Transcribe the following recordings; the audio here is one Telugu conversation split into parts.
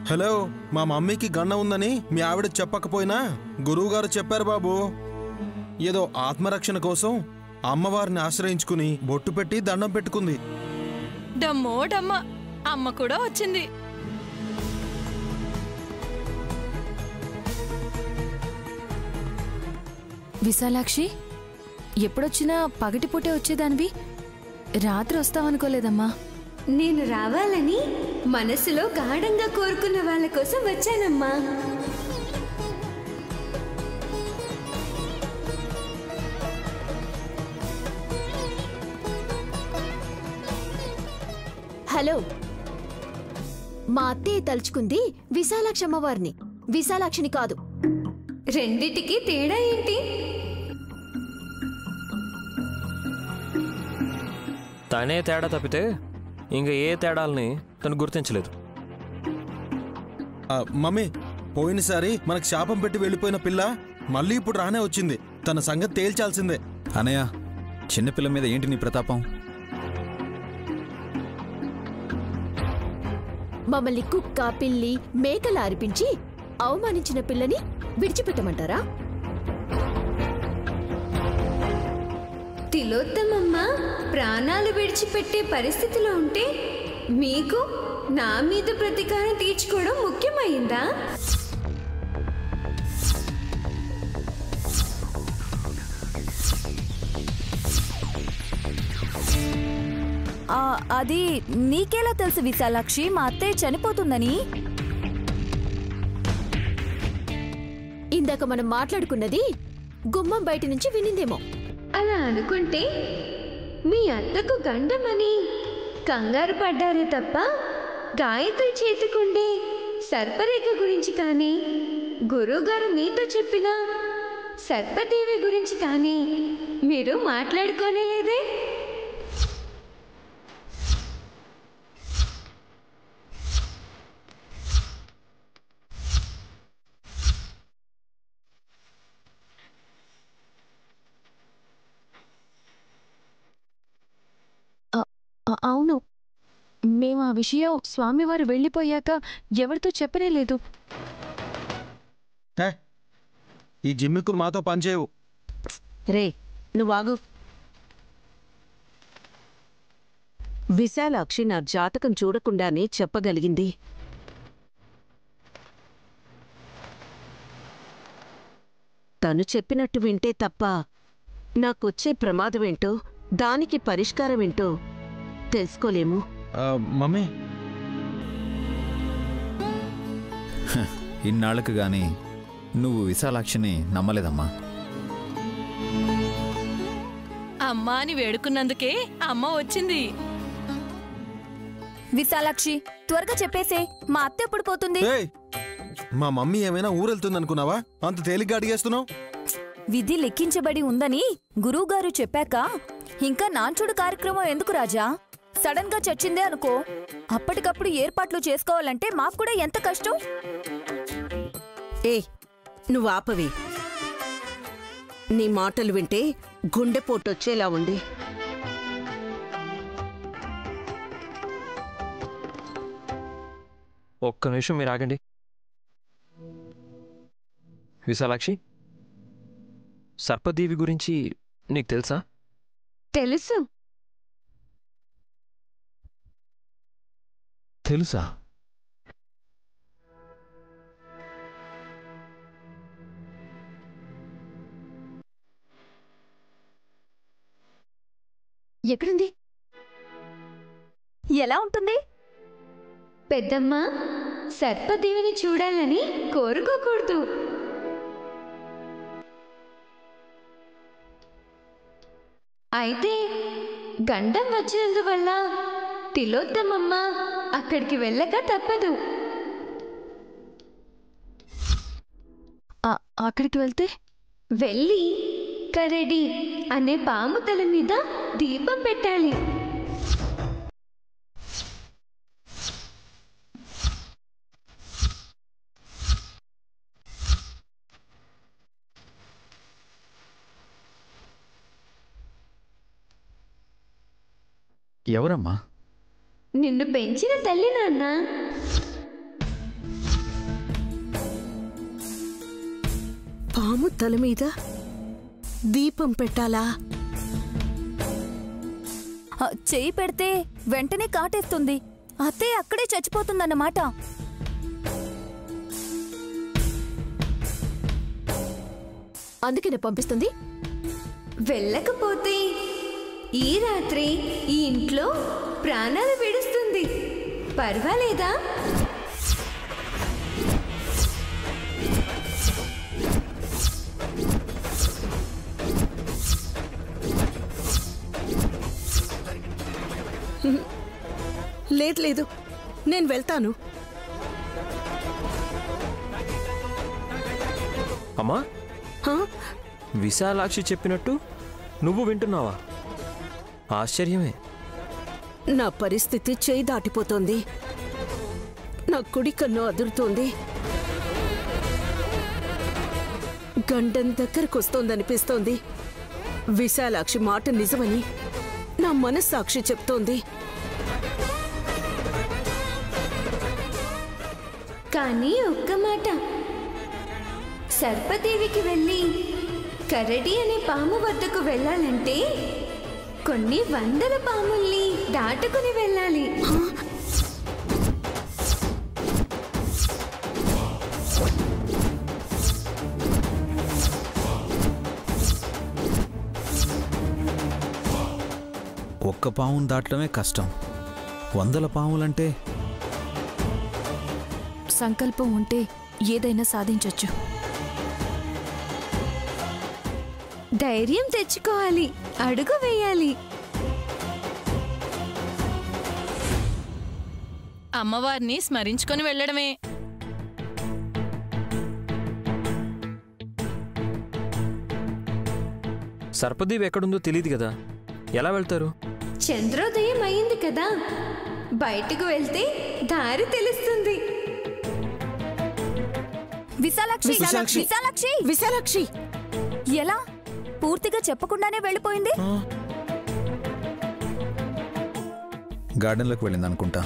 హలో మా మమ్మీకి గన్న ఉందని మీ ఆవిడ చెప్పకపోయినా గురువుగారు చెప్పారు బాబు ఏదో ఆత్మరక్షణ కోసం అమ్మవారిని ఆశ్రయించుకుని బొట్టు పెట్టి దండం పెట్టుకుంది డమ్మో డమ్మ అమ్మ కూడా వచ్చింది విశాలాక్షి ఎప్పుడొచ్చినా పగటిపూటే వచ్చేదానివి రాత్రి వస్తావనుకోలేదమ్మా నేను రావాలని మనసులో గాఢంగా కోరుకున్న వాళ్ళ కోసం వచ్చానమ్మా హలో మా అత్తయ్య తలుచుకుంది విశాలాక్షి అమ్మవారిని విశాలాక్షిని కాదు రెండిటికి తేడా ఏంటి తనే తేడా తప్పితే ఇంకా ఏ తేడాలని తను గుర్తించలేదు ఆ, మమ్మీ పోయినసారి మనకు శాపం పెట్టి వెళ్ళిపోయిన పిల్ల మళ్ళీ ఇప్పుడు రానే వచ్చింది తన సంగతి తేల్చాల్సిందే అనయ్య చిన్నపిల్ల మీద ఏంటి నీ ప్రతాపం మమ్మల్ని కుక్క పిల్లి మేకలు అరిపించి అవమానించిన పిల్లని విడిచిపెట్టమంటారా తిలోత్తమమ్మ ప్రాణాలు విడిచిపెట్టే పరిస్థితిలో ఉంటే మీకు నా మీద ప్రతీకారం తీర్చుకోవడం ముఖ్యమైందా ఆ, అది నీకెలా తెలుసు విశాలాక్షి మా అత్తయ్య చనిపోతుందని ఇందాక మనం మాట్లాడుకున్నది గుమ్మం బయట నుంచి వినిందేమో అలా అనుకుంటే మీ అత్తకు గండమని కంగారు పడ్డారే తప్ప గాయత్రి చేతికుండే సర్పరేఖ గురించి కానీ గురువుగారు మీతో చెప్పిన సర్పదేవి గురించి కానీ మీరు మాట్లాడుకోనే లేదే అ- అవును మేము ఆ విషయం స్వామివారు వెళ్ళిపోయాక ఎవరితో చెప్పనే లేదు హే, ఈ జిమ్మికులు మాతో పనిచేయవు రే నువ్వాగు విశాలాక్షి నా జాతకం చూడకుండానే చెప్పగలిగింది తను చెప్పినట్టు వింటే తప్ప నాకొచ్చే ప్రమాదమేంటో దానికి పరిష్కారమేంటో తెలుసుకోలేము ఆ, మమ్మీ ఇన్నాళ్ళకు గాని నువ్వు విశాలాక్షిని నమ్మలేదమ్మా అమ్మ అని వేడుకున్నందుకే అమ్మ వచ్చింది విశాలాక్షి త్వరగా చెప్పేసే మా అత్త ఎప్పుడు పోతుంది ఏయ్ మా మమ్మీ ఏమైనా ఊరెళ్తుందనుకున్నావా అంత తేలిగ్గా అడిగేస్తున్నావు విధి లెక్కించబడి ఉందని గురువుగారు చెప్పాక ఇంకా నాంచుడు కార్యక్రమం ఎందుకు రాజా సడన్ గా చచ్చిందే అనుకో అప్పటికప్పుడు ఏర్పాట్లు చేసుకోవాలంటే మాకు కూడా ఎంత కష్టం ఏ నువ్వు ఆపవి నీ మాటలు వింటే గుండెపోటొచ్చేలా ఉంది ఒక్క నిమిషం మీరు ఆగండి విశాలాక్షి సర్పదేవి గురించి నీకు తెలుసా తెలుసు తెలుసా ఎక్కడుంది ఎలా ఉంటుంది పెద్దమ్మ సర్పదేవిని చూడాలని కోరుకోకూడదు అయితే గండం వచ్చినందువల్ల తిలోత్తమమ్మ అక్కడికి వెళ్ళక తప్పదు ఆ- అక్కడికి వెళ్తే వెళ్ళి కరడి అనే పాము తల మీద దీపం పెట్టాలి ఎవరమ్మా నిన్ను పెంచిన తల్లి నాన్న పాము తల మీద దీపం పెట్టాలా ఆ, చెయ్యి పెడితే వెంటనే కాటేస్తుంది అత్తయ్య అక్కడే చచ్చిపోతుందన్నమాట అందుకే పంపిస్తుంది వెళ్ళకపోతే ఈ రాత్రి ఈ ఇంట్లో ప్రాణాలు విడుస్తుంది పర్వాలేదా లేదు లేదు నేను వెళ్తాను అమ్మా హా? విశాలాక్షి చెప్పినట్టు నువ్వు వింటున్నావా ఆశ్చర్యమే నా పరిస్థితి చేయి దాటిపోతోంది నా కుడి కన్ను అదురుతోంది గండం దగ్గరకు వస్తోందనిపిస్తోంది విశాలాక్షి మాట నిజమని నా మనస్సాక్షి చెప్తోంది కానీ ఒక్క మాట సర్పదేవికి వెళ్ళి కరడి అనే పాము వద్దకు వెళ్ళాలంటే కొన్ని వందల పాముల్ని దాటుకుని వెళ్ళాలి ఒక్క పావును దాటడమే కష్టం వందల పాములంటే సంకల్పం ఉంటే ఏదైనా సాధించొచ్చు ధైర్యం తెచ్చుకోవాలి అడుగు వేయాలి అమ్మవారిని స్మరించుకొని వెళ్ళడమే సర్పదీప్ ఎక్కడుందో తెలియదు కదా ఎలా వెళ్తారు చంద్రోదయం అయింది కదా బయటకు వెళ్తే దారి తెలుస్తుంది విశాలాక్షి విశాలాక్షి. విశాలాక్షి విశాలాక్షి ఎలా పూర్తిగా చెప్పకుండానే వెళ్ళిపోయింది గార్డెన్లోకి వెళ్ళింది అనుకుంటా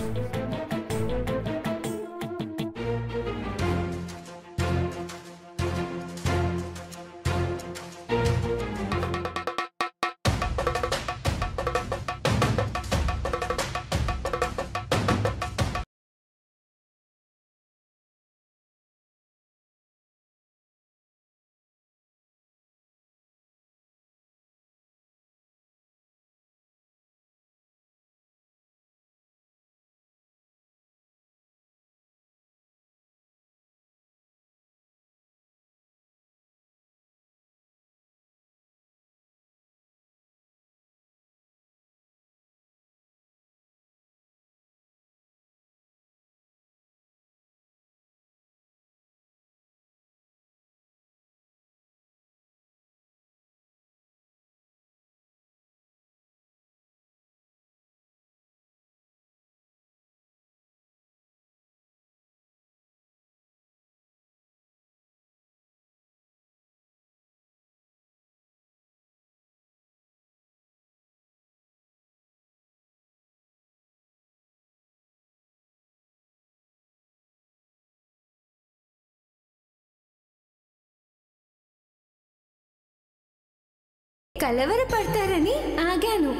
కలవరపడతారని ఆగాను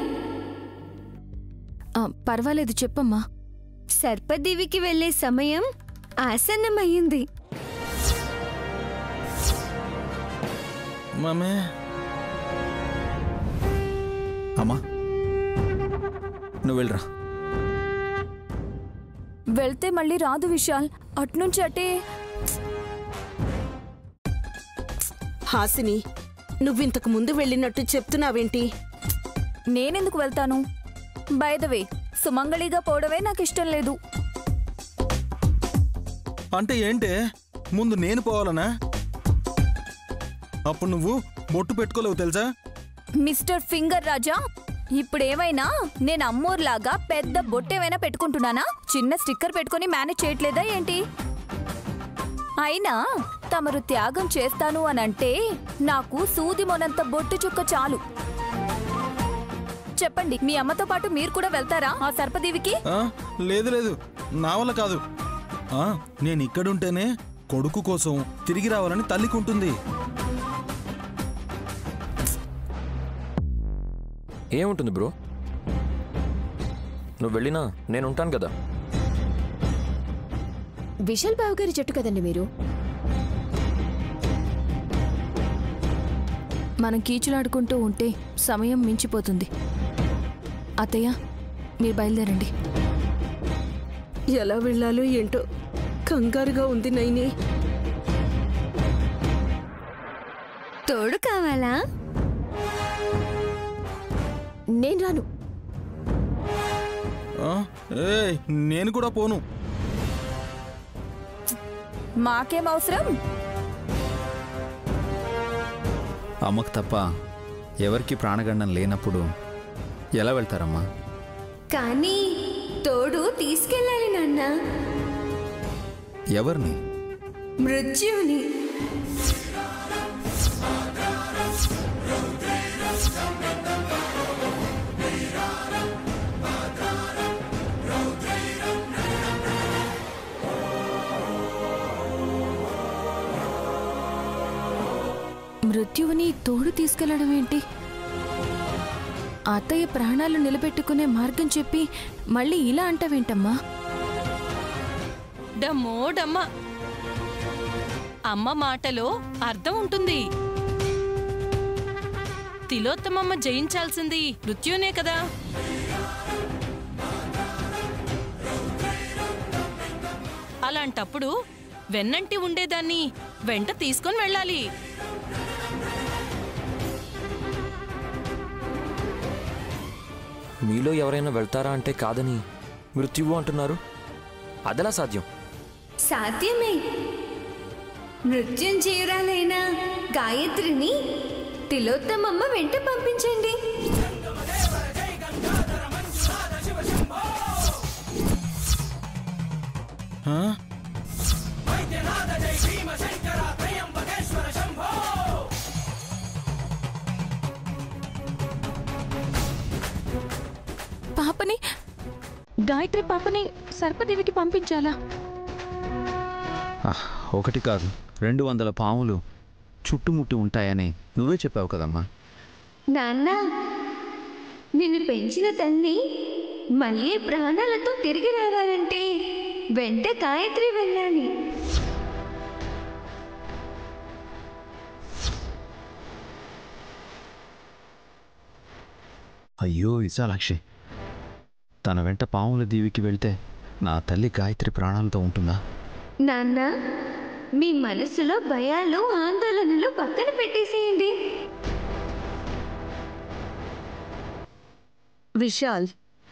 ఆ, పర్వాలేదు చెప్పమ్మా సర్పదేవికి వెళ్ళే సమయం ఆసన్నమయ్యింది మమే అమ్మా నువ్వు వెళ్ళరా వెళ్తే మళ్ళీ రాదు విశాల్ అట్నుంచి అటే హాసిని నువ్వింతకు ముందు వెళ్ళినట్టు చెప్తున్నావేంటి నేనెందుకు వెళ్తాను బైదవే సుమంగళిగా పోవడమే నాకు ఇష్టం లేదు అంటే ఏంటే ముందు నేను పోవాలనా అప్పుడు నువ్వు బొట్టు పెట్టుకోలేవు తెలుసా మిస్టర్ ఫింగర్ రాజా ఇప్పుడేమైనా నేను అమ్మోర్లాగా పెద్ద బొట్టేమైనా పెట్టుకుంటున్నానా చిన్న స్టిక్కర్ పెట్టుకొని మేనేజ్ చేయట్లేదా ఏంటి అయినా తమరు త్యాగం చేస్తాను అనంటే నాకు సూది మొనంత బొట్టు చుక్క చాలు చెప్పండి మీ అమ్మతో పాటు మీరు కూడా వెళ్తారా ఆ సర్పదేవికి ఆ, లేదు లేదు నా వల్ల కాదు ఆ, నేను ఇక్కడుంటేనే కొడుకు కోసం తిరిగి రావాలని తల్లికుంటుంది ఏముంటుంది బ్రో నువ్వు వెళ్ళినా నేను ఉంటాను కదా విశాల్ బాబు గారి జట్టు కదండి మీరు మనం కీచులాడుకుంటూ ఉంటే సమయం మించిపోతుంది అత్తయ్య మీరు బయలుదేరండి ఎలా వెళ్ళాలో ఏంటో కంగారుగా ఉంది నైని తోడు కావాలా నేను రాను ఆ, ఏయ్ నేను కూడా పోను మాకేం అవసరం అమ్మకు తప్ప ఎవరికి ప్రాణగండం లేనప్పుడు ఎలా వెళ్తారమ్మా కానీ తోడు తీసుకెళ్ళాలి నాన్న ఎవరిని మృత్యుని మృత్యువుని తోడు తీసుకెళ్లడం ఏంటి అత్తయ్య ప్రాణాలు నిలబెట్టుకునే మార్గం చెప్పి మళ్ళీ ఇలా అంటావేంటమ్మా డమ్మో డమ్మ అమ్మ మాటలో అర్థం ఉంటుంది తిలోత్తమమ్మ జయించాల్సింది మృత్యునే కదా అలాంటప్పుడు వెన్నంటి ఉండేదాన్ని వెంట తీసుకొని వెళ్ళాలి మీలో ఎవరైనా వెళ్తారా అంటే కాదని మృత్యువు అంటున్నారు అదెలా సాధ్యం సాధ్యమే మృత్యుంజయురాలైన గాయత్రిని తిలోత్తమమ్మ వెంట పంపించండి ఆ? పాపని గాయత్రి పాపని సర్పదేవికి పంపించాలా ఆహ్, ఒకటి కాదు రెండు వందల పాములు చుట్టుముట్టి ఉంటాయని నువ్వే చెప్పావు కదమ్మా నాన్న నిన్ను పెంచిన తల్లి మళ్ళీ ప్రాణాలతో తిరిగి రావాలంటే వెంట గాయత్రి వెళ్ళాలి అయ్యో విశాలాక్షి తన వెంట పాముల దీవికి వెళ్తే నా తల్లి గాయత్రి ప్రాణాలతో ఉంటుందా నాన్న మీ మనసులో భయాలు ఆందోళనలు పక్కన పెట్టేసేయండి విశాల్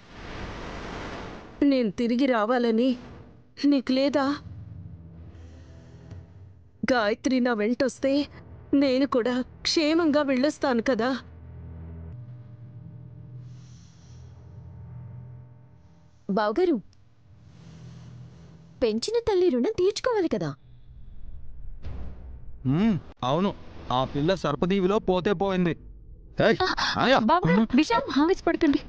నేను తిరిగి రావాలని నీకు లేదా గాయత్రి నా వెంటొస్తే నేను కూడా క్షేమంగా వెళ్ళొస్తాను కదా బావగారు పెంచిన తల్లి రుణం తీర్చుకోవాలి కదా మ్మ్, అవును ఆ పిల్ల సర్పదీవిలో పోతే పోయింది ఏయ్, ఆయా. బాబు విశాల్ హావిస్ పడకండి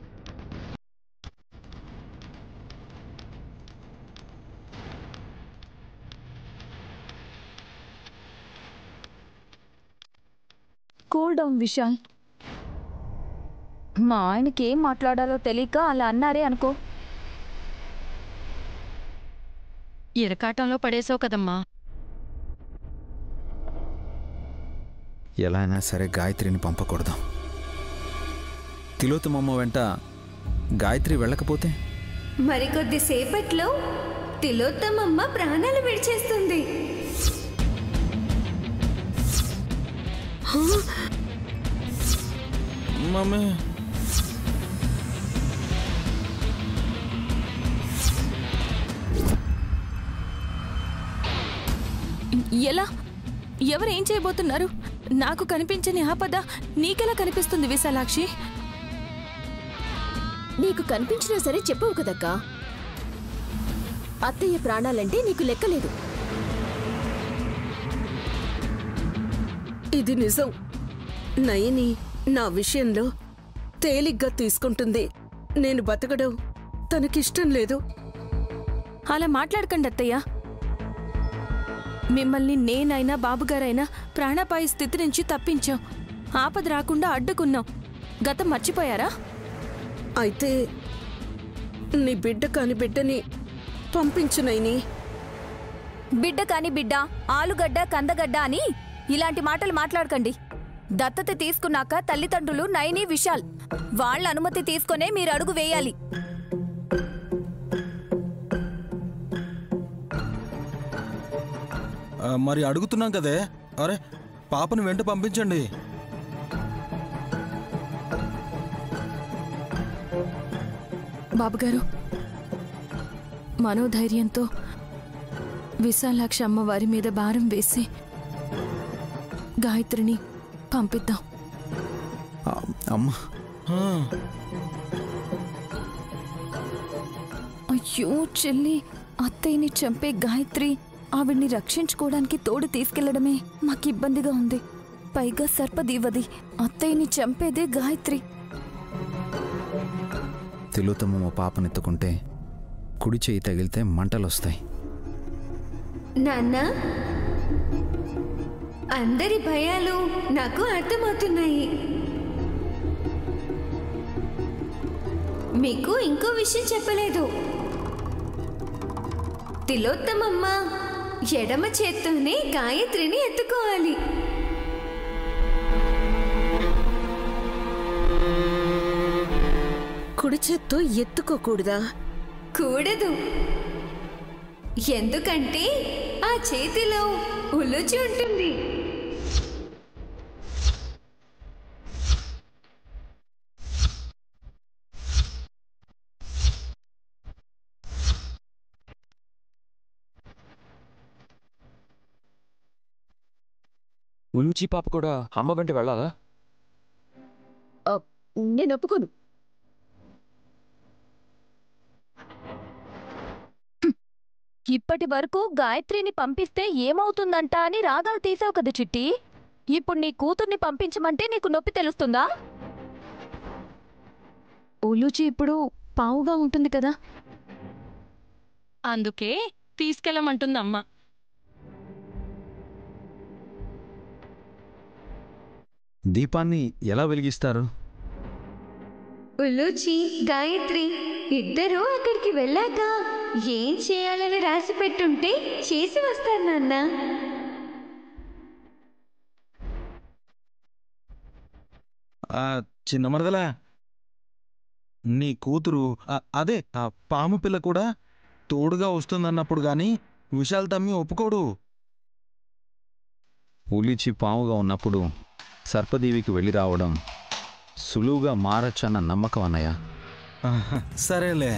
కూల్ డౌన్ విశాల్ మా ఆయనకి ఏం మాట్లాడాలో తెలియక అలా అన్నారే అనుకో ఇరకాటంలో పడేసావు కదమ్మా ఎలా అయినా సరే గాయత్రిని పంపకూడదు తిలోత్తమమ్మ వెంట గాయత్రి వెళ్ళకపోతే మరికొద్ది సేపట్లో తిలోత్తమమ్మ ప్రాణాలు విడిచేస్తుంది మమ్మీ ఎలా ఎవరు ఏం చేయబోతున్నారు నాకు కనిపించని ఆపద నీకెలా కనిపిస్తుంది విశాలాక్షి నీకు కనిపించినా సరే చెప్పవు కదక్కా అత్తయ్య ప్రాణాలంటే నీకు లెక్కలేదు ఇది నిజం నయని నా విషయంలో తేలిగ్గా తీసుకుంటుంది నేను బతకడం తనకిష్టం లేదు అలా మాట్లాడకండి అత్తయ్య మిమ్మల్ని నేనైనా బాబుగారైనా ప్రాణాపాయ స్థితి నుంచి తప్పించాం ఆపద రాకుండా అడ్డుకున్నాం గతం మర్చిపోయారా అయితే నీ బిడ్డ కాని బిడ్డని పంపించునైని బిడ్డ కాని బిడ్డ ఆలుగడ్డ కందగడ్డ అని ఇలాంటి మాటలు మాట్లాడకండి దత్తత తీసుకున్నాక తల్లిదండ్రులు నైని విశాల్ వాళ్ళ అనుమతి తీసుకునే మీరు అడుగు వేయాలి ఆ, మరి అడుగుతున్నాం కదే అరే పాపను వెంట పంపించండి బాబుగారు మనోధైర్యంతో విశాలాక్ష అమ్మవారి మీద భారం వేసి గాయత్రిని పంపిద్దాం ఆ, అమ్మా ఆ, అయ్యో చెల్లి అత్తయ్యని చంపే గాయత్రి ఆవిడ్ని రక్షించుకోవడానికి తోడు తీసుకెళ్లడమే మాకు ఇబ్బందిగా ఉంది పైగా సర్పదీవది అత్తయ్యని చంపేదే గాయత్రి తిలోతమ్మ మా పాపనెత్తుకుంటే కుడి చేయి తగిలితే మంటలొస్తాయి నాన్న అందరి భయాలు నాకు అర్థమవుతున్నాయి మీకు ఇంకో విషయం చెప్పలేదు తిలోత్తమమ్మ ఎడమ చేత్తోనే గాయత్రిని ఎత్తుకోవాలి కుడి చేత్తో ఎత్తుకోకూడదా కూడదు ఎందుకంటే ఆ చేతిలో ఉలుచి ఉంటుంది ఉలూచి పాప కూడా అమ్మ వెంట వెళ్ళాలా నేను ఒప్పుకోను ఇప్పటి వరకు గాయత్రిని పంపిస్తే ఏమవుతుందంట అని రాగాలు తీసావు కదా చిట్టి ఇప్పుడు నీ కూతుర్ని పంపించమంటే నీకు నొప్పి తెలుస్తుందా ఒలూచి ఇప్పుడు పావుగా ఉంటుంది కదా అందుకే తీసుకెళ్ళమంటుంది అమ్మ దీపాన్ని ఎలా వెలిగిస్తారు ఉలూచి గాయత్రి ఇద్దరూ అక్కడికి వెళ్ళాక ఏం చేయాలని రాసి పెట్టుంటే చేసి వస్తారు నాన్న ఆ, చిన్న మరదలా నీ కూతురు ఆ, అదే ఆ పాము పిల్ల కూడా తోడుగా వస్తుందన్నప్పుడు గాని విశాల్ తమ్మి ఒప్పుకోడు ఉలిచి పాముగా ఉన్నప్పుడు సర్పదేవికి వెళ్ళి రావడం సులువుగా మారచ్చన్న నమ్మకం అన్నయ్య ఆహా, సరేలే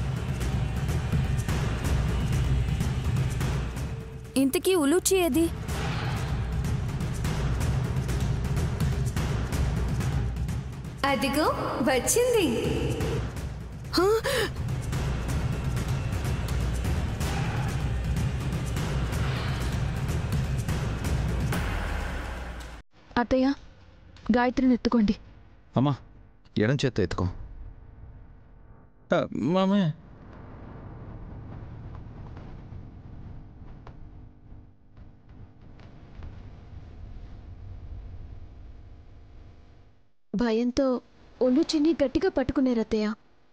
ఇంతకీ ఉలూచి ఏది అదిగో వచ్చింది అత్తయ్య గాయత్రిని ఎత్తుకోండి అమ్మా ఎడం చేత్తో ఎత్తుకో ఆ, మామే భయంతో ఒలుచిని గట్టిగా పట్టుకున్నారు అత్తయ్య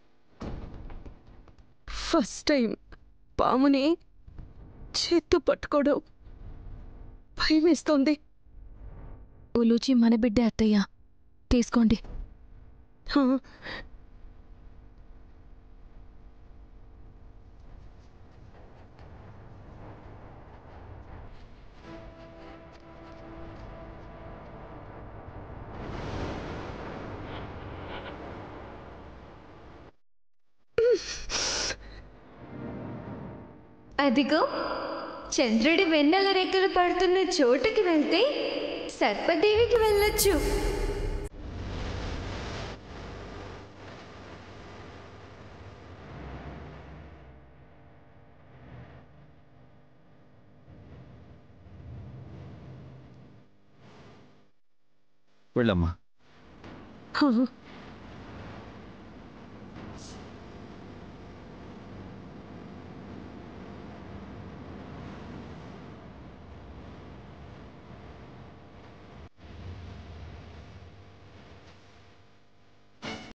ఫస్ట్ టైం పాముని చేత్తో పట్టుకోవడం భయమేస్తోంది ఒలూచి మన బిడ్డే అత్తయ్య తీసుకోండి హా, అదిగో చంద్రుడి వెన్నెల రెక్కలు పడుతున్న చోటుకి వెళ్తే సర్పదేవికి వెళ్ళొచ్చు వెళ్ళమ్మా హా.